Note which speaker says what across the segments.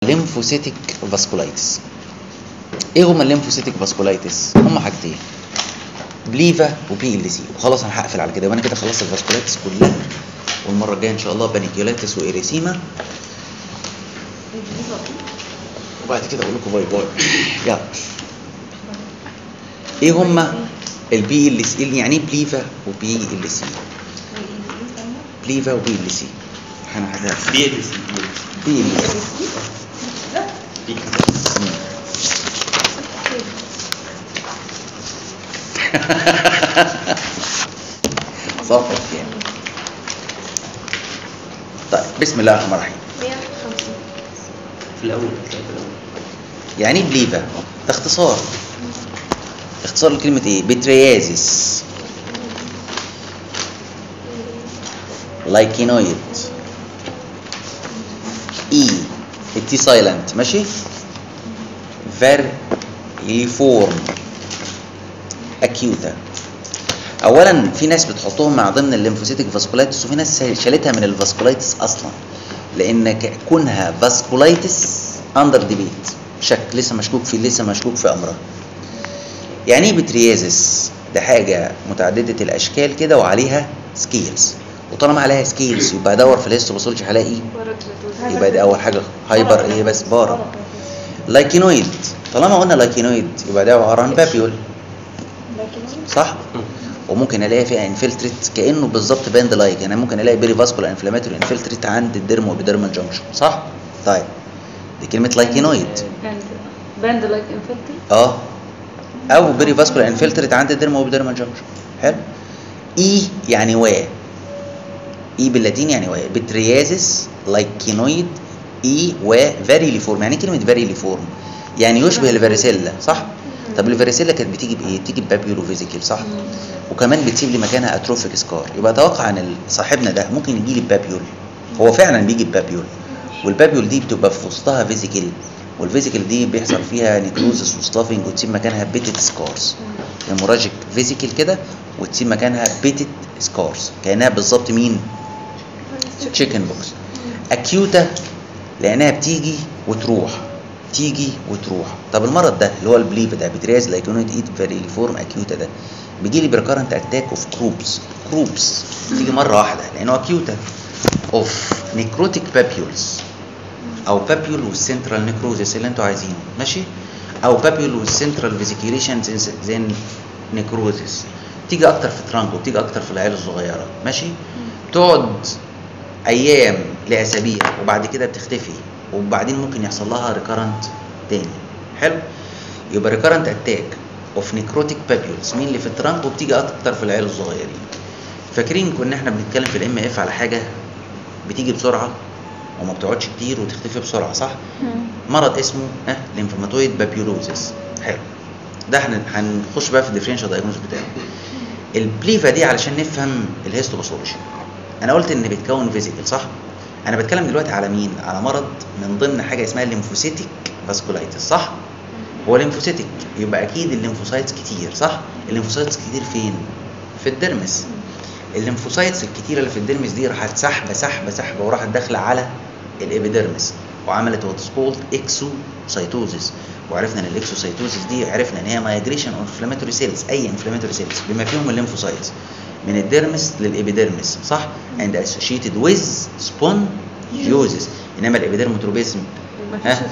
Speaker 1: ليمفوسيتك فاسكولايتس ايه هما الليمفوسيتك فاسكولايتس هما حاجتين بليفا وبي ال سي وخلاص انا هقفل على كده وانا كده خلصت الفاسكولايتس كلها والمره الجايه ان شاء الله بانيكيولايتس واريسيما وبعد كده اقول لكم باي باي يلا ايه هما البي ال سي يعني ايه بليفا وبي ال سي بليفا وبي ال سي انا هدافع
Speaker 2: بي ال سي
Speaker 1: بي ال سي
Speaker 2: بي
Speaker 1: صفر كام طيب بسم الله الرحمن الرحيم
Speaker 2: في الاول في الاول
Speaker 1: يعني ايه بليفا ده اختصار اختصار لكلمة ايه بتريازيس لايكينويد اي التي سايلنت ماشي فيريفورم اكيوتا اولا في ناس بتحطهم مع ضمن الليمفوسيتك فاسكولايتس وفي ناس شالتها من الفاسكولايتس اصلا لان ك- كونها فاسكولايتس اندر ديبيت شك لسه مشكوك في لسه مشكوك في امرها يعني ايه بتريازس ده حاجه متعدده الاشكال كده وعليها سكيلز وطالما عليها سكيلز يبقى ادور في الهيستوباثولوجي هلاقي يبقى دي اول حاجه هايبر ايه بس بارا لايكينويد طالما قلنا لايكينويد يبقى ده عباره عن بابيول صح وممكن الاقي فيها انفلتريت كانه بالظبط باند لايك يعني ممكن الاقي بيري فاسكولار انفلاماتوري انفلتريت عند الديرمو وبيدرمال جانكشن صح طيب دي كلمه لايكينويد
Speaker 3: باند لايك انفلتي
Speaker 1: اه او بيري فاسكولار انفلتريت عند الديرمو وبيدرمال جانكشن حلو اي يعني وا اي باللاتيني يعني وا بتريازيس لايكينويد اي و فاريليفورم يعني إيه كلمه فاريليفورم يعني يشبه الفاريسيلا صح طب الفاريسيلا كانت بتيجي بايه بتيجي ببابيولو فيزيكال صح وكمان بتسيب لي مكانها اتروفيك سكار يبقى اتوقع ان ال- صاحبنا ده ممكن يجي لي ببابيول هو فعلا بيجي ببابيول والبابيول دي بتبقى في وسطها فيزيكال والفيزيكال دي بيحصل فيها نيكروزس وستافنج وتسيب مكانها بيتت سكارز هيموراجيك فيزيكال كده وتسيب مكانها بيتت سكارز كانها بالظبط مين تشيكن بوكس اكيوتا لانها بتيجي وتروح تيجي وتروح طب المرض ده اللي هو البليف ده بترياز لايكونويد ايد فيريفورم اكيوتا ده بيجي لي بريكارنت اتاك اوف كروبس كروبس تيجي مره واحده لانه اكيوتا اوف نيكروتيك بابيولز او بابيول والسنترال نيكروزيس اللي انتوا عايزينه ماشي او بابيول والسنترال فيزيكيليشن زين نيكروزيس تيجي اكتر في ترانك وبتيجي اكتر في العيال الصغيره ماشي تقعد ايام لاسابيع وبعد كده بتختفي وبعدين ممكن يحصل لها ريكارنت تاني حلو يبقى ريكارنت اتاك اوف نيكروتيك بابيولز مين اللي في الترانك وبتيجي اكتر في العيال الصغيرين فاكرين كنا احنا بنتكلم في الام اف على حاجه بتيجي بسرعه وما بتقعدش كتير وتختفي بسرعه صح مرض اسمه ها ليمفوماتويد بابيولوزيس حلو ده احنا هنخش بقى في الديفرنشال دايجنوز بتاعه البليفا دي علشان نفهم الهيستوباثولوجي انا قلت ان بيتكون فيزيكال صح انا بتكلم دلوقتي على مين على مرض من ضمن حاجه اسمها الليمفوسيتك فاسكولايتس صح هو ليمفوسيتك يبقى اكيد الليمفوسايتس كتير صح الليمفوسايتس كتير فين في الدرمس الليمفوسايتس الكتيره اللي في الدرمس دي راحت سحبه سحبه سحبه وراحت داخله على الابيدرمس وعملت واتس كولد اكسوسايتوزيس وعرفنا ان الاكسوسايتوزيس دي عرفنا ان هي مايجريشن اوف انفلاماتوري سيلز اي انفلاماتوري سيلز بما فيهم الليمفوسايتس من الديرمس للابيدرمس صح and associated with spongiosis انما الابيدرموتروبيزم ها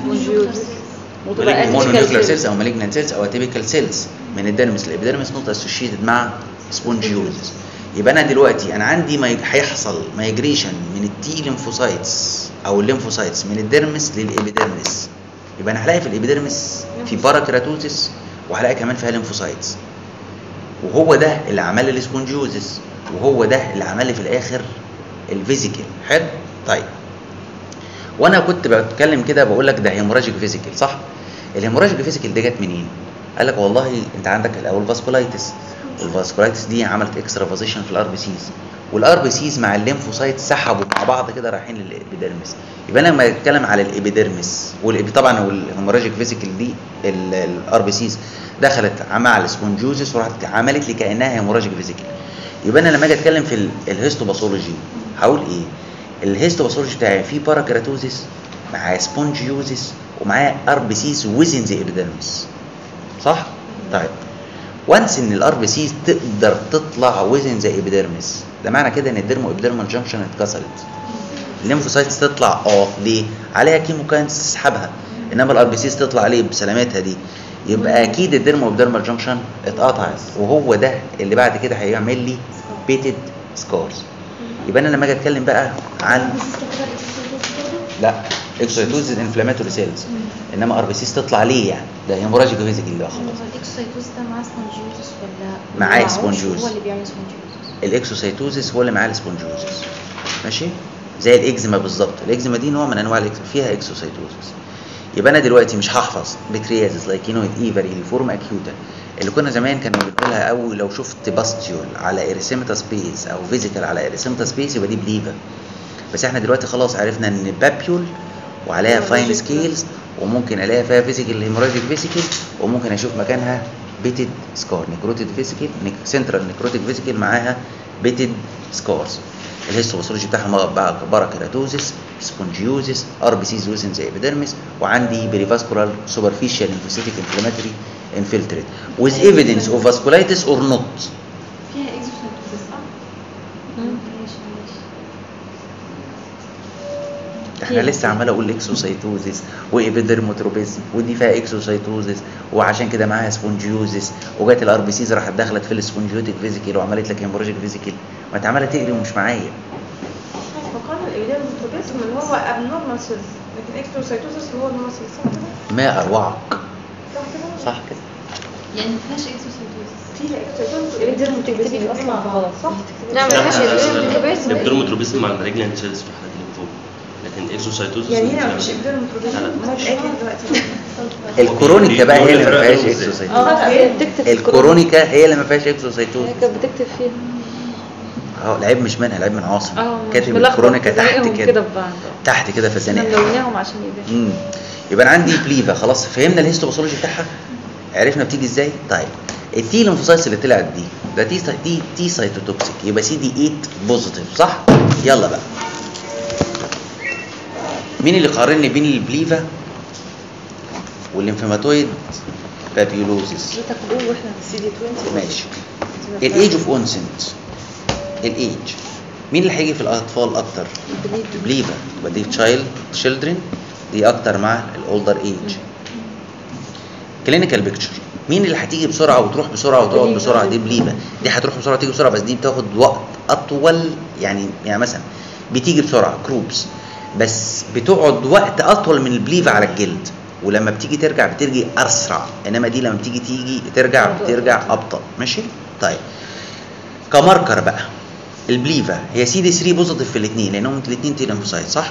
Speaker 1: مونونيوكلير سيلز او مالجنان سيلز او اتيبيكال سيلز من الديرمس للابيدرمس نوت اسوشيتد مع سبونجيوزس يبقى انا دلوقتي انا عندي ما هيحصل مايجريشن من التي ليمفوسايتس او الليمفوسايتس من الديرمس للابيدرمس يبقى انا هلاقي في الابيدرمس في باراكراتوزس وهلاقي كمان فيها ليمفوسايتس وهو ده اللي عمل لي السبونجيوزس وهو ده اللي عمل لي في الاخر الفيزيكال حلو طيب وانا كنت بتكلم كده بقول لك ده هيموراجيك فيزيكال صح الهيموراجيك فيزيكال دي جت منين قال لك والله انت عندك الاول فاسكولايتس والفاسكولايتس دي عملت اكسترافازيشن في الار بي سيز والار بي سيز مع الليمفوسايت سحبوا مع بعض كده رايحين للابيدرمس يبقى انا لما اتكلم على الابيدرمس والإبي طبعا والهيموراجيك فيزيكال دي الار بي سيز دخلت مع السبونجوزس وراحت عملت لي كانها هيموراجيك فيزيكال يبقى انا لما اجي اتكلم في ال- الهيستوباثولوجي هقول ايه الهيستوباثولوجي بتاعي فيه باراكراتوزيس معاه سبونجيوزس ومعاه ار بي سيز ويزن ذا ايبيديرمس صح طيب وانس ان الار بي سيز تقدر تطلع ويزن ذا ايبيديرمس ده معنى كده ان الديرمو ايبيديرمال جانكشن اتكسرت الليمفوسايتس تطلع اه ليه عليها كيموكاينز تسحبها انما الار بي سيز تطلع عليه بسلامتها دي يبقى اكيد الديرمو ايبيديرمال جانكشن اتقطعت وهو ده اللي بعد كده هيعمل لي بيتد سكارز يبقى انا لما اجي اتكلم بقى عن لا اكسويتوز انفلاماتوري سيلز انما ار بي سيز تطلع ليه يعني ده هيموراجيك فيزيكال ده خلاص
Speaker 4: الاكسوسايتوز ده معاه سبونجيوزس ولا
Speaker 1: معاه
Speaker 4: معهوش؟
Speaker 1: سبونجيوزس.
Speaker 4: هو اللي بيعمل سبونجيوزس
Speaker 1: الاكسوسايتوزس هو اللي معاه السبونجيوزس ماشي زي الاكزيما بالظبط الاكزيما دي نوع من انواع الاكزيما فيها اكسوسايتوزس يبقى انا دلوقتي مش هحفظ بكريازس لايكينويد ايفري فورم اكيوتا اللي كنا زمان كانوا بنقولها او لو شفت باستيول على اريسيمتا سبيس او فيزيكال على اريسيمتا سبيس يبقى دي بليفا بس احنا دلوقتي خلاص عرفنا ان بابيول وعليها فاين سكيلز وممكن الاقي فيها فيزيكال هيموراجيك فيزيكال وممكن اشوف مكانها بيتد سكار نيكروتيد فيزيكال سنترال نيكروتيك فيزيكال معاها بيتد سكارز الهيستوباثولوجي بتاعها بقى باراكيراتوزس سبونجيوزس ار بي سيز ويزن زي ابيديرمس وعندي بريفاسكولار سوبرفيشال انفيسيتيك انفلاماتوري انفلتريت with evidence of vasculitis or not
Speaker 4: فيها اكسوسايتوزس صح؟ ماشي ماشي
Speaker 1: احنا لسه عمال اقول اكسوسايتوزس وابيدرموتروبيزم ودي فيها اكسوسايتوزس وعشان كده معاها سبونجيوزس وجات الار بي سيز راحت دخلت في السبونجيوتيك فيزيكال وعملت لك هيموراجيك فيزيكال ما انت عماله تقري ومش معايا
Speaker 5: فقال الإيديرموتروبيزم اللي هو abnormal cells لكن اكستروسايتوزس اللي هو normal cells صح كده؟
Speaker 1: ما اروعك
Speaker 5: صح كده؟
Speaker 1: صح كده
Speaker 4: يعني ما فيهاش اكسوسايتوزس
Speaker 5: فيها اكستروسايتوزس
Speaker 3: الإيديرموتروبيزم أصلا غلط
Speaker 5: صح؟
Speaker 3: لا ما فيهاش الإيديرموتروبيزم
Speaker 2: الابدرموتروبيزم مع المالجنانت سيلز في حالات الليمفوما لكن اكسوسايتوزس
Speaker 5: يعني هنا مش إيديرموتروبيزم
Speaker 2: لا، لا.
Speaker 5: ما ايه كده دلوقتي
Speaker 1: الكرونيكا بقى هي اللي ما فيهاش
Speaker 2: دي-
Speaker 1: اكسوسايتوزس
Speaker 3: اه هي بتكتب في
Speaker 1: الكرونيكا هي اللي ما فيهاش
Speaker 3: هي
Speaker 1: اكسوسايتوزس
Speaker 3: كانت بتكتب فيها
Speaker 1: اه العيب مش منها العيب من عاصم
Speaker 3: اه مش
Speaker 1: كاتب
Speaker 3: ملخبط،
Speaker 1: الكرونيكا تحت
Speaker 3: بتلاقيهم
Speaker 1: كده
Speaker 3: في بعض
Speaker 1: تحت كده في
Speaker 3: احنا
Speaker 1: الزنقه
Speaker 3: ملوناهم عشان يبان
Speaker 1: امم يبقى انا عندي بليفا خلاص فهمنا الهيستوباثولوجي بتاعها عرفنا بتيجي ازاي طيب التي ليمفوسايتس اللي طلعت دي ده تي تي تي سايتوتوكسيك يبقى سي دي 8 بوزيتيف صح يلا بقى مين اللي قارن لي بين البليفا والليمفيماتويد بابيولوزيس
Speaker 3: حضرتك قول واحنا في السي دي 20
Speaker 1: ماشي الايج اوف اونسنت الايج مين اللي هيجي في الاطفال اكتر بليفا يبقى دي تشايلد تشيلدرن دي اكتر مع الاولدر ايج كلينيكال بيكتشر مين اللي هتيجي بسرعه وتروح بسرعه وتقعد
Speaker 3: بليفا.
Speaker 1: بسرعه دي بليفا دي هتروح بسرعه وتيجي بسرعه بس دي بتاخد وقت اطول يعني يعني مثلا بتيجي بسرعه كروبس بس بتقعد وقت اطول من البليفا على الجلد ولما بتيجي ترجع بترجع اسرع انما دي لما بتيجي تيجي ترجع بترجع ابطا ماشي طيب كماركر بقى البليفا هي سي دي 3 بوزيتيف في الاثنين لانهم الاثنين تي ليمفوسايت صح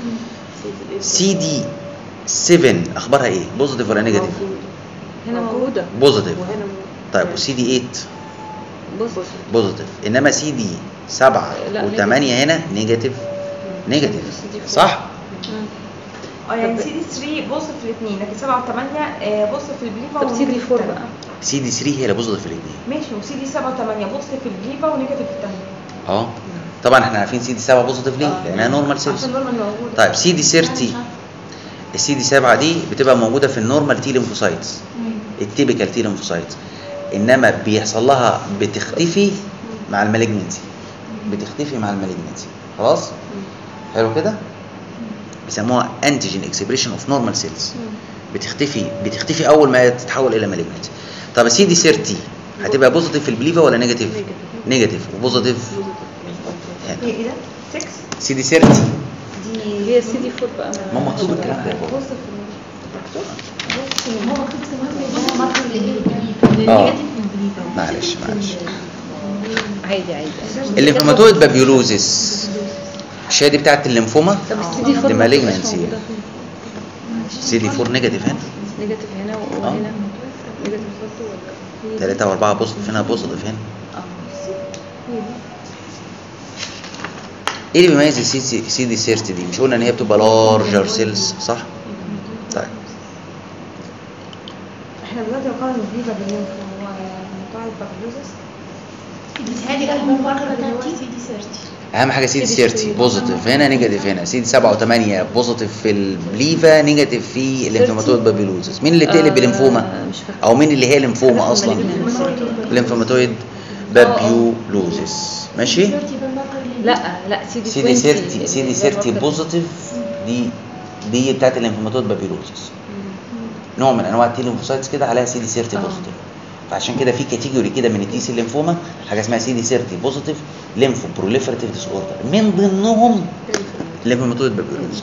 Speaker 1: سي دي 7 اخبارها ايه بوزيتيف ولا نيجاتيف
Speaker 3: هنا موجودة
Speaker 1: بوزيتيف
Speaker 3: وهنا موجودة
Speaker 1: طيب وسي دي 8
Speaker 3: بص
Speaker 1: بوزيتيف انما سي دي 7
Speaker 3: لا،
Speaker 1: و8 هنا نيجاتيف نيجاتيف صح
Speaker 3: مم.
Speaker 5: اه يعني
Speaker 3: طب-
Speaker 5: سي دي 3 بص في الاثنين لكن 7 و8 بص في البليفا
Speaker 3: طب سي دي 4 بقى
Speaker 1: سي دي 3 هي اللي بوزيتيف في الاثنين
Speaker 5: ماشي وسي دي 7 و8 بص في البليفا ونيجاتيف في الثانيه
Speaker 1: اه طبعا احنا عارفين سي دي 7 بوزيتيف ليه
Speaker 3: آه.
Speaker 1: لانها نورمال سيلز
Speaker 5: عشان نورمال موجوده
Speaker 1: طيب سي دي 30 السي دي 7 دي بتبقى موجوده في النورمال تي ليمفوسايتس التيبيكال تي ليمفوسايتس انما بيحصل لها بتختفي مع المالجنسي بتختفي مع المالجنسي خلاص حلو كده بيسموها انتيجين اكسبريشن اوف نورمال سيلز بتختفي بتختفي اول ما تتحول الى مالجنسي طب السي دي 30 هتبقى بوزيتيف في البليفا ولا نيجاتيف نيجاتيف وبوزيتيف
Speaker 5: هي ايه ده 6
Speaker 1: سي دي 30
Speaker 5: دي
Speaker 3: هي سي دي 4 بقى
Speaker 1: ما هو مكتوب الكلام ده يا بابا
Speaker 5: بص في
Speaker 4: هو مكتوب بس مهم ان هو مكتوب
Speaker 1: آه.
Speaker 4: للنيجاتيف من البليفا
Speaker 1: معلش معلش
Speaker 3: عادي عادي
Speaker 1: الليمفوماتويد بابيولوزيس الشهاده دي بتاعت الليمفوما
Speaker 3: طب السي دي 4
Speaker 1: دي
Speaker 3: ما بتبقاش
Speaker 1: malignancy.
Speaker 3: موجودة فين؟
Speaker 1: سي دي 4 نيجاتيف هنا
Speaker 3: نيجاتيف هنا وهنا نيجاتيف برضه ولا هي دي؟
Speaker 1: 3 و4 بوزيتيف هنا بوزيتيف هنا
Speaker 3: اه هي دي.
Speaker 1: ايه اللي بيميز السي سي سي دي 30 دي مش قلنا ان هي بتبقى لارجر سيلز صح طيب
Speaker 5: احنا دلوقتي بنقارن البليفا بالليمف هو موضوع البابلوزس
Speaker 4: بتهيألي أكبر ماركر اللي هو سي دي 30
Speaker 1: اهم حاجه سي دي 30 بوزيتيف هنا نيجاتيف هنا سي دي 7 و8 بوزيتيف في البليفا نيجاتيف في الليمفوماتويد بابيلوزس مين اللي بتقلب
Speaker 3: آه،
Speaker 1: بالليمفوما
Speaker 3: مش فاكرة.
Speaker 1: او مين اللي هي ليمفوما اصلا الليمفوماتويد بابيولوزس ماشي
Speaker 3: لا لا سي دي
Speaker 1: سي دي
Speaker 3: 20
Speaker 1: 30 سي دي 30 بوزيتيف دي دي بتاعت الليمفوماتويد بابيلوزس نوع من انواع التي ليمفوسايتس كده عليها سي دي 30
Speaker 3: آه.
Speaker 1: بوزيتيف فعشان كده في كاتيجوري كده من التي سي ليمفوما حاجه اسمها سي دي 30 بوزيتيف ليمفو بروليفراتيف ديس اوردر من ضمنهم الليمفوماتويد بابيلوزس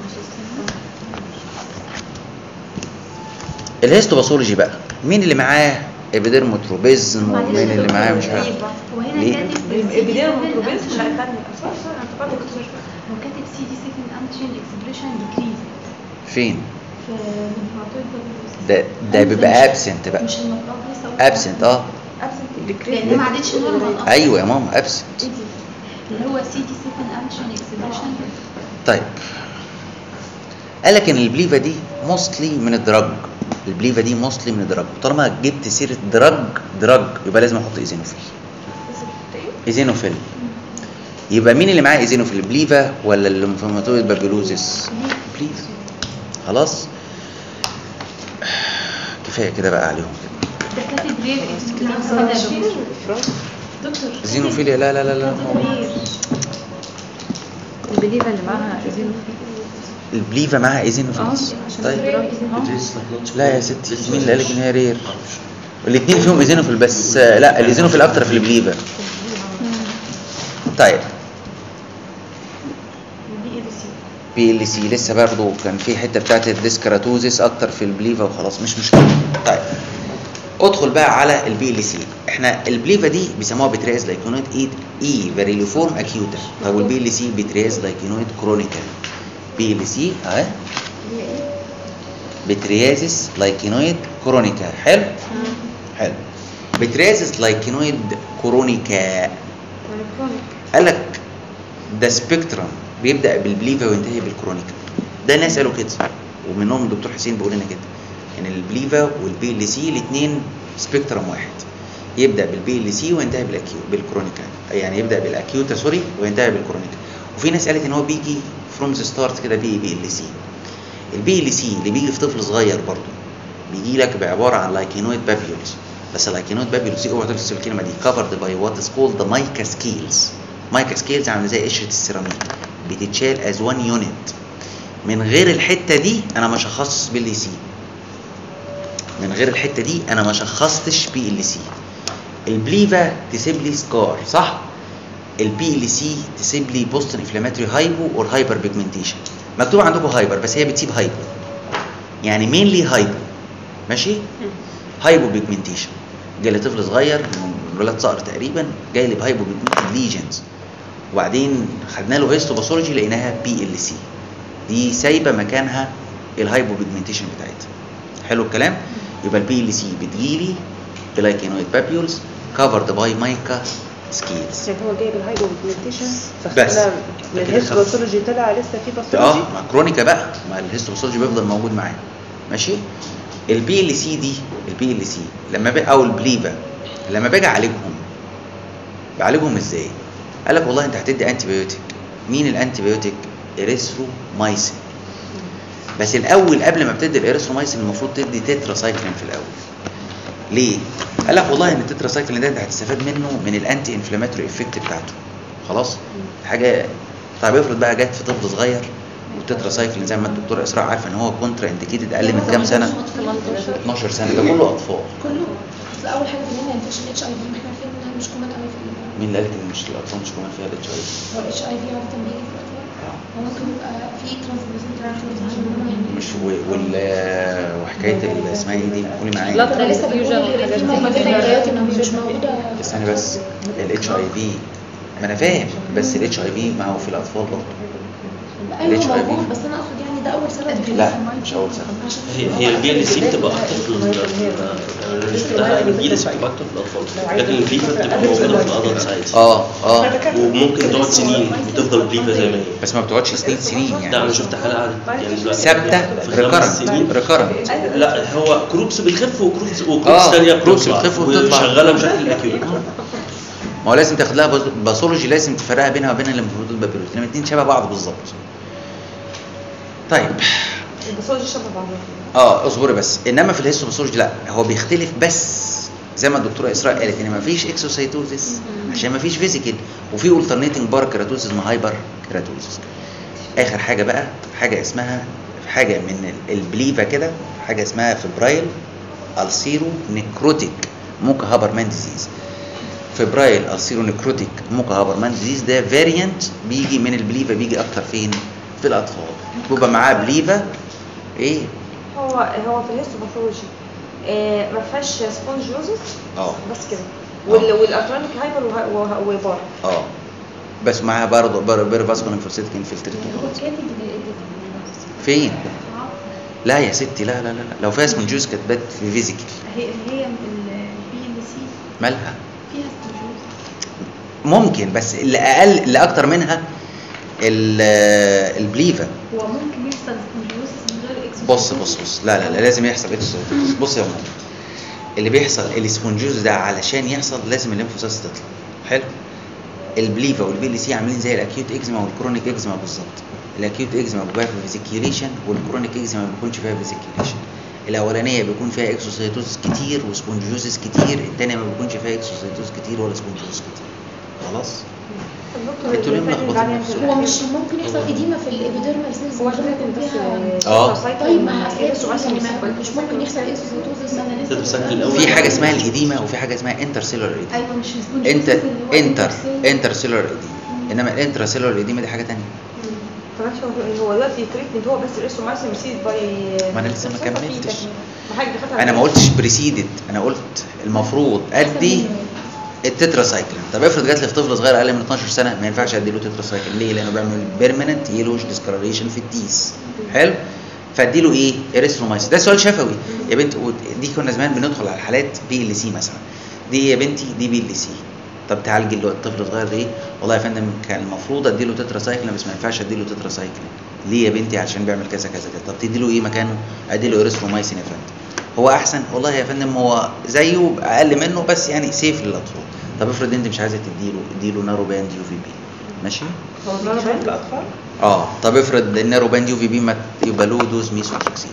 Speaker 1: الهيستوباثولوجي بقى مين اللي معاه ابيديرموتروبيزم ومين اللي معاه مش عارف
Speaker 4: هو هنا
Speaker 1: ليه؟
Speaker 4: كاتب
Speaker 5: الابيديرم
Speaker 4: CDC7
Speaker 5: ميكروبيزم لا
Speaker 4: antigen.
Speaker 5: الثانية صح صح انا افتكرت كنت مش فاكرة.
Speaker 4: هو كاتب سي دي 7 انتيجين اكسبريشن ديكريز
Speaker 1: فين
Speaker 4: في الليمفاتويد بابيلوز
Speaker 1: ده ده بيبقى ابسنت بقى
Speaker 4: مش المطلوب لسه قلت.
Speaker 1: ابسنت اه
Speaker 5: absent
Speaker 4: لان ما عادتش نورمال اصلا
Speaker 1: ايوه يا ماما ابسنت
Speaker 4: إيه دي؟ اللي هو سي دي 7 انتيجين اكسبريشن
Speaker 1: طيب قال لك ان البليفا دي موستلي من الدرج البليفا دي موستلي من الدرج طالما جبت سيره درج درج يبقى لازم احط ايزينوفيل ايزينوفيل يبقى مين اللي معاه ايزينوفيل بليفا ولا الليمفوماتويد بابيلوزيس بليفا خلاص كفايه كده بقى عليهم كده
Speaker 4: ده كاتب رير دكتور
Speaker 1: ايزينوفيليا لا لا لا لا
Speaker 3: البليفه اللي معاها ايزينو
Speaker 1: البليفا معاها ايزينوفيل
Speaker 3: اه عشان
Speaker 1: طيب
Speaker 3: الدراج اه
Speaker 1: لا يا ستي مين اللي قالك ان هي رير الاثنين فيهم ايزينوفيل بس آه، لا الايزينوفيل اكتر في البليفا طيب
Speaker 5: بي ال سي
Speaker 1: بي ال سي لسه برضه كان في حته بتاعت الديسكراتوزيس اكتر في البليفا وخلاص مش مشكله طيب ادخل بقى على البي ال سي احنا البليفا دي بيسموها بترياز لايكونويد اي اي فاريليفورم اكيوتا طب والبي ال سي بترياز لايكونويد كرونيكا بي ال سي اهي بتريازيس لايكينويد كرونيكا حلو حلو بتريازيس لايكينويد كرونيكا قال لك ده سبيكترم بيبدا بالبليفا وينتهي بالكرونيكا ده ناس قالوا كده ومنهم الدكتور حسين بيقول لنا كده ان البليفا والبي ال سي الاثنين سبيكترم واحد يبدا بالبي ال سي وينتهي بالاكيو بالكرونيكا يعني يبدا بالاكيوتا سوري وينتهي بالكرونيكا وفي ناس قالت ان هو بيجي فروم ذا ستارت كده بي بي ال سي البي ال سي اللي بيجي في طفل صغير برضه بيجي لك بعباره عن لايكينويد بابيولز بس اللايكينويد بابيولز دي اوعى تنسوا الكلمه دي كفرد باي وات از كولد ذا مايكا سكيلز مايكا سكيلز عامله زي قشره السيراميك بتتشال از وان يونت من غير الحته دي انا ما شخصتش بي ال سي من غير الحته دي انا ما شخصتش بي ال سي البليفا تسيب لي سكار صح البي ال سي تسيب لي بوست انفلاماتوري هايبو اور هايبر بيجمنتيشن مكتوب عندكم هايبر بس هي بتسيب هايبو يعني مينلي هايبو ماشي هايبو بيجمنتيشن جاي لي طفل صغير من ولاد صقر تقريبا جاي لي بهايبو بيجمنتد ليجنز وبعدين خدنا له هيستوباثولوجي لقيناها بي ال سي دي سايبه مكانها الهايبو بيجمنتيشن بتاعتها حلو الكلام يبقى البي ال سي بتجيلي بلايكينويد بابيولز كفرد باي مايكا سكيلز
Speaker 5: يعني هو جايب الهايبو بيجمنتيشن
Speaker 1: بس.
Speaker 5: من الهيستوباثولوجي طلع لسه في
Speaker 1: اه
Speaker 5: باثولوجي
Speaker 1: مع كرونيكا بقى ما الهيستوباثولوجي بيفضل موجود معاه ماشي البي ال سي دي البي ال سي لما بي او البليفا لما باجي اعالجهم بعالجهم ازاي قال لك والله انت هتدي انتي بيوتيك مين الانتي بيوتيك اريثرومايسين بس الاول قبل ما بتدي الاريثرومايسين المفروض تدي تتراسايكلين في الاول ليه قال لك والله ان التتراسايكلين ده انت هتستفاد منه من الانتي انفلاماتوري افكت بتاعته خلاص حاجه طيب افرض بقى جت في طفل صغير والتتراسايكلين زي ما الدكتور اسراء عارفه ان هو كونترا انديكيتد اقل من كام سنه 12 سنه ده كله اطفال
Speaker 6: كله اصل اول حاجه في ما ينفعش الاتش اي في احنا عارفين انها مش كومن قوي في ال-
Speaker 1: مين اللي قال لك ان مش الاطفال مش كمان فيها الاتش اي
Speaker 6: هو الاتش اي في عاده بيجي في الاطفال هو ممكن يبقى في ترانسميشن عشان هم يعني
Speaker 1: مش و- وال وحكايه ال- اسمها ايه دي قولي
Speaker 3: لا
Speaker 1: معايا
Speaker 6: ده لسه بيقول
Speaker 3: والحاجات
Speaker 6: في
Speaker 3: دي.
Speaker 6: موجودة حاجات انها مش موجوده
Speaker 1: استنى بس الاتش اي في ما انا فاهم بس الاتش اي في ما هو في الاطفال برضه
Speaker 6: ايوه
Speaker 1: الHIV.
Speaker 6: موجود بس انا اقصد يعني ده اول سبب
Speaker 1: لا مش اول سنه
Speaker 6: عشان
Speaker 2: هي هي البي ال سي بتبقى اكتر في ال- انا اللي شفتها البي ال سي بتبقى اكتر في الاطفال لكن البليفا بتبقى موجوده في الادلت سايز
Speaker 1: اه اه
Speaker 2: وممكن تقعد سنين وتفضل بليفا زي ما هي
Speaker 1: بس ما بتقعدش سنين سنين
Speaker 2: لا انا
Speaker 1: يعني
Speaker 2: شفت حلقه قعدت يعني دلوقتي
Speaker 1: ثابته
Speaker 2: في خمس
Speaker 1: ريكرنت
Speaker 2: سنين
Speaker 1: ريكرنت
Speaker 2: لا هو كروبس بتخف وكروبس وكروبس
Speaker 1: آه،
Speaker 2: ثانيه
Speaker 1: كروبس
Speaker 2: بتطلع
Speaker 1: بتخف وبتطلع.
Speaker 2: وشغاله بشكل اكيوريت
Speaker 1: ما هو لازم تاخد لها باث- باثولوجي لازم تفرقها بينها وبين الليمفويد والبابيلوز لان الاثنين شبه بعض بالظبط طيب
Speaker 5: الباثولوجي شبه بعضها
Speaker 1: اه اصبري بس انما في الهيستوباثولوجي لا هو بيختلف بس زي ما الدكتوره اسراء قالت ان ما فيش اكسوسايتوزيس عشان ما فيش فيزيكال وفي اولترنيتنج بار كيراتوزيس مع هايبر كيراتوزيس اخر حاجه بقى حاجه اسمها حاجه من ال- البليفا كده حاجه اسمها فبرايل السيرو نيكروتيك موكا هابرمان ديزيز فبرايل السيرو نيكروتيك موكا هابرمان ديزيز ده فاريانت بيجي من البليفا بيجي اكتر فين في الاطفال بيبقى معاه بليفا ايه
Speaker 5: هو هو في الهيستوباثولوجي آه ما فيهاش سبونجيوزس
Speaker 1: اه
Speaker 5: بس كده وال والارترانيك هايبر وه- وه- وبار
Speaker 1: اه بس معاها برضه بر بر فاسكولار انفلسيتك انفلتريت
Speaker 6: هو كاتب ال-
Speaker 1: فين؟ لا يا ستي لا لا لا لا. لو فيها سبونجوز كانت بات في فيزيكال
Speaker 4: هي هي البي ال سي
Speaker 1: مالها؟
Speaker 4: فيها استروجين
Speaker 1: ممكن بس اللي اقل اللي اكتر منها ال- البليفا
Speaker 4: هو ممكن يحصل سبونجيوسيس من غير اكسوسايتوزيس
Speaker 1: بص بص بص لا لا, لا لازم يحصل اكسوسايتوزيس بص يا ماما اللي بيحصل السبونجوز ده علشان يحصل لازم الليمفوسايتس تطلع حلو البليفا والبي ال سي عاملين زي الاكيوت اكزيما والكرونيك اكزيما بالظبط الاكيوت اكزيما بيبقى فيها فيزيكيوليشن والكرونيك اكزيما ما بيكونش فيها فيزيكيوليشن الاولانيه بيكون فيها اكسوسايتوزس كتير وسبونجيوزس كتير الثانيه ما بيكونش فيها اكسوسايتوزس كتير ولا سبونجيوزس كتير خلاص
Speaker 5: الدكتور
Speaker 1: انتوا ليه
Speaker 5: الفرق
Speaker 1: ملخبطين
Speaker 5: بعدين
Speaker 1: نفسكم؟
Speaker 5: في
Speaker 6: هو
Speaker 5: الأكل.
Speaker 6: مش ممكن يحصل اديمه في الابيديرمال سيلز
Speaker 5: هو عشان يكون بس
Speaker 1: آه.
Speaker 6: طيب ما اصل هي بتقول يعني ما- مش ممكن يحصل اكسوسيتوزس
Speaker 4: انا
Speaker 2: ده
Speaker 4: لسه
Speaker 2: بسكن الأول.
Speaker 1: في حاجه اسمها الاديمه وفي حاجه اسمها انترسيلولار اديمه
Speaker 4: ايوه مش سبونجيوسيس
Speaker 1: انت
Speaker 4: اللي هو
Speaker 1: انتر
Speaker 4: intercell.
Speaker 1: انترسيلولار اديمه انما الانترسيلولار اديمه دي حاجه ثانيه
Speaker 5: طب ماشي هو- هو دلوقتي تريتمنت هو بس الريستومايسين ريسيد باي
Speaker 1: ما أنا لسه ما كملتش.
Speaker 5: ما حاجه دخلت على
Speaker 1: انا ما قلتش بريسيدد انا قلت المفروض ادي التتراسايكلين طب افرض جات لي في طفل صغير اقل من 12 سنه ما ينفعش ادي له تتراسايكلين ليه لانه بيعمل بيرمننت يلوش ديسكلريشن في التيس حلو فادي له ايه اريثرومايسين ده سؤال شفوي يا بنت ود- دي كنا زمان بندخل على الحالات بي ال سي مثلا دي إيه يا بنتي دي بي ال سي طب تعالجي اللي هو الطفل الصغير ده ايه والله يا فندم كان المفروض ادي له تتراسايكلين بس ما ينفعش ادي له تتراسايكلين ليه يا بنتي عشان بيعمل كذا كذا كذا طب تدي له ايه مكانه ادي له اريثرومايسين يا فندم هو احسن والله يا فندم هو زيه اقل منه بس يعني سيف للاطفال طب افرض انت مش عايزه تديله اديله نارو باند يو في بي ماشي
Speaker 5: هو ضرب عند الاطفال
Speaker 1: اه طب افرض النارو باند يو في بي ما يبقى له دوز ميثوتريكسيد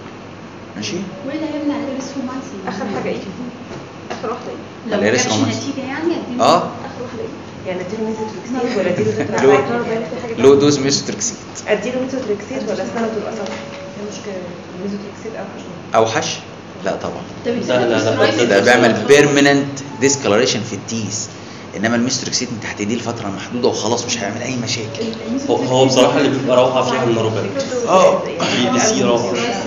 Speaker 1: ماشي
Speaker 4: وايه اللي هيمنع الاريثرومايسين
Speaker 5: اخر حاجه ايه اخر واحده ايه
Speaker 4: لو ما جابش
Speaker 1: الاريثرومايسين.
Speaker 4: نتيجه يعني أديله
Speaker 1: اه
Speaker 5: اخر واحده ايه
Speaker 7: يعني اديله ميزوتريكسيد ولا اديله
Speaker 1: لو-
Speaker 7: تتراسايكلين
Speaker 5: في حاجه
Speaker 1: له دوز ميثوتريكسيد
Speaker 7: اديله ميزوتريكسيد ولا اسنانه تبقى صح هي مشكله الميزوتريكسيد اوحش
Speaker 1: اوحش لا طبعا
Speaker 4: طب
Speaker 2: لا، لا، لا،
Speaker 1: ده بيعمل بيرمننت ديسكلريشن في التيس انما الميثوتريكسيد انت هتديه لفتره محدوده وخلاص مش هيعمل اي مشاكل
Speaker 2: هو, هو بصراحة اللي بيبقى روعة فيها الناروبان
Speaker 1: اه
Speaker 2: بي سي روعة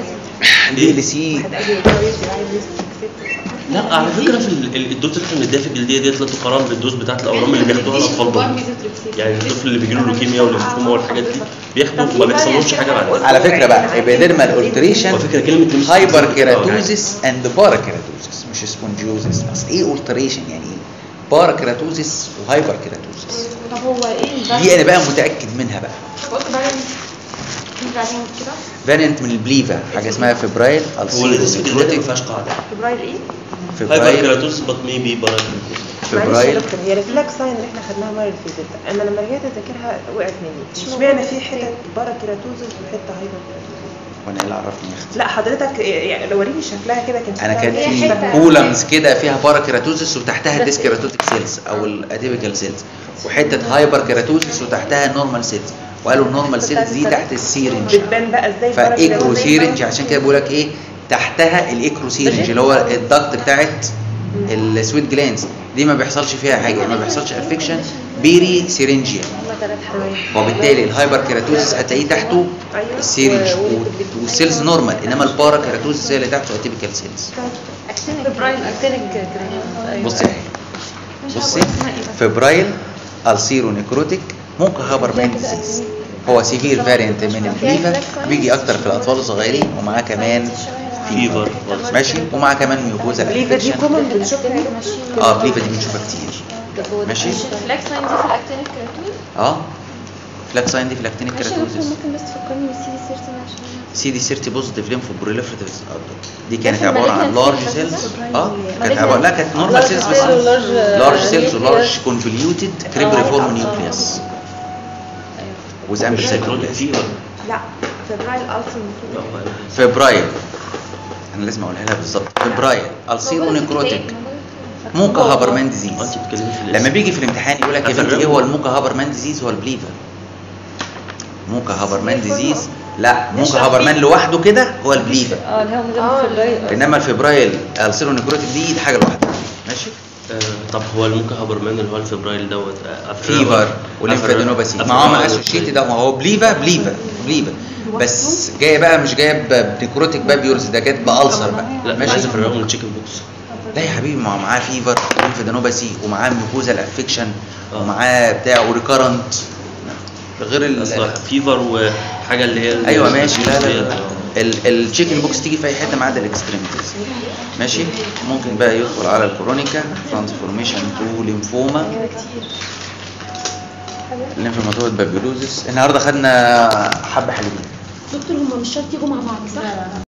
Speaker 1: دي ال سي
Speaker 7: هتأدي كويس عايز ميزوتريكسيد
Speaker 2: لا على فكرة في ال- ال- الدوز اللي احنا بنديها في الجلدية ديت لا تقارن بالدوز بتاعت الأورام اللي بياخدوها الأطفال برضه يعني الطفل اللي بيجيله لوكيميا والليمفوما والحاجات دي بياخدوا ما بيحصلهمش حاجة بعد كده
Speaker 1: على فكره بقى ابيديرمال اولتريشن
Speaker 2: على فكرة كلمة مش-
Speaker 1: هايبر كيراتوزيس اند بارا كيراتوزيس مش سبونجيوزيس اصل ايه اولتريشن يعني ايه بارا كيراتوزيس وهايبر كيراتوزيس
Speaker 5: طب هو ايه
Speaker 1: دي انا بقى متاكد منها بقى
Speaker 5: قلت بعدين في بعدين كده
Speaker 1: فاريانت من البليفا حاجه اسمها فبرايل
Speaker 2: هو اللي اسم الجلدية ما
Speaker 1: السيروتيك
Speaker 2: فيهاش قاعدة
Speaker 5: فبراير ايه
Speaker 2: هايبر
Speaker 1: فبرايل
Speaker 2: كيراتوس بط ميبي باراكيراتوس
Speaker 7: معلش يا
Speaker 1: فبرايل
Speaker 7: دكتور هي ريفلاكس ساين اللي احنا خدناها المره اللي فاتت انا لما رجعت اذاكرها وقعت مني اشمعنى في حتت بارا كيراتوزس وحته هايبر كيراتوزس
Speaker 1: وانا ايه اللي عرفني يا اختي
Speaker 7: لا حضرتك يعني لو وريني شكلها كده كان
Speaker 1: انا
Speaker 7: شكلها
Speaker 1: كان
Speaker 7: إيه؟
Speaker 1: في كولمز كده فيها بارا كيراتوزيس وتحتها الديسكيراتوتيك سيلز او الاتيبيكال سيلز وحته هايبر كيراتوزيس وتحتها النورمال سيلز وقالوا النورمال سيلز دي تحت السيرنج
Speaker 7: بتبان بقى ازاي بارا
Speaker 1: فايكرو
Speaker 7: كيراتوزس؟
Speaker 1: سيرنج عشان كده بقول لك ايه تحتها الايكرو سيرنج اللي هو الضغط بتاعت السويت جلانز دي ما بيحصلش فيها حاجه ما بيحصلش افكشن بيري سيرنجيا وبالتالي الهايبر كيراتوزيس هتلاقيه تحته
Speaker 7: أيوة.
Speaker 1: السيرنج
Speaker 7: و- و-
Speaker 1: و- والسيلز نورمال انما البارا كيراتوزيس هي اللي تحته اتيبيكال سيلز
Speaker 5: فبراير اكتينيك
Speaker 1: بصي بصي فبرايل السيرو نيكروتيك ممكن هابر مان ديزيز هو سيفير فاريانت من البليفا بيجي اكتر في الاطفال الصغيرين ومعاه كمان
Speaker 2: فيفر
Speaker 1: ماشي ومعاه كمان ميوكوزا
Speaker 7: الليفه دي
Speaker 1: انفكشن
Speaker 7: كومن بنشوفها
Speaker 1: اه بليفا دي بنشوفها كتير ماشي
Speaker 6: الفلاكس ساين دي في الاكتينيك كراتون
Speaker 1: اه فلاك ساين دي فلاكتينيك
Speaker 3: معلش يا دكتور
Speaker 1: كيراتوزيس
Speaker 3: ممكن بس تفكرني بالسي دي سيرتين عشان
Speaker 1: سي دي 30 بوزيتيف ليمفو بروليفريتيف دي كانت
Speaker 3: لكن
Speaker 1: عباره عن
Speaker 3: مالجنت
Speaker 1: لارج
Speaker 3: سيلز
Speaker 1: سيلز
Speaker 3: بس
Speaker 1: اه
Speaker 3: مالجنت
Speaker 1: كانت عباره لا كانت نورمال
Speaker 7: large
Speaker 1: سيلز
Speaker 7: cell
Speaker 1: بس
Speaker 7: و large-
Speaker 1: لارج سيلز
Speaker 7: nucleus.
Speaker 1: ولارج كونفوليوتد كريبريفورم نيوكليوس وذ
Speaker 2: مش سايكلوتيك
Speaker 1: امبليسايكلوبلازم
Speaker 2: فيبر
Speaker 5: لا فبرايل ألسن المفروض
Speaker 1: فبراير انا لازم اقولها لها بالظبط فبراير السيرو نيكروتيك موكا هابرمان ديزيز
Speaker 2: انت بتتكلمي في
Speaker 1: لما بيجي في الامتحان يقول لك يا بنتي ايه هو الموكا هابرمان ديزيز هو البليفر موكا هابرمان ديزيز لا موكا هابرمان لوحده كده هو البليفر
Speaker 3: اه اللي هو
Speaker 5: آه،
Speaker 3: مجرد فبراير
Speaker 1: انما الفبرايل السيرو نيكروتيك دي دي حاجه لوحدها ماشي
Speaker 2: آه، طب هو الموكا هابرمان اللي هو الفبرايل دوت آه، أفرقه-
Speaker 1: فيفر وليمفادينوباثي
Speaker 2: أفرقه
Speaker 1: ما هو
Speaker 2: عن
Speaker 1: اسوشيتد ده ما هو بليفا بليفا بليفا بس جايه بقى مش جايه بنيكروتيك بابيولز ده جت بالسر بقى
Speaker 2: لا مش
Speaker 1: ماشي
Speaker 2: عايز افرقه من التشيكن بوكس
Speaker 1: لا يا حبيبي ما هو معاه فيفر وليمفادينوباثي ومعاه ميوكوزال افكشن
Speaker 2: آه.
Speaker 1: ومعاه بتاع وريكارنت غير
Speaker 2: اصل
Speaker 1: ال
Speaker 2: فيفر وحاجه اللي هي ال-
Speaker 1: ايوه ماشي لا لا, لا.
Speaker 2: آه.
Speaker 1: ال- التشيكن بوكس تيجي في اي حته ما عدا الاكستريميتيز ماشي ممكن بقى يدخل على الكرونيكا ترانسفورميشن تو ليمفوما الليمفوماتويد بابيولوزيس النهارده خدنا حبه حلوين
Speaker 6: دكتور هم مش شرط يجوا مع بعض صح؟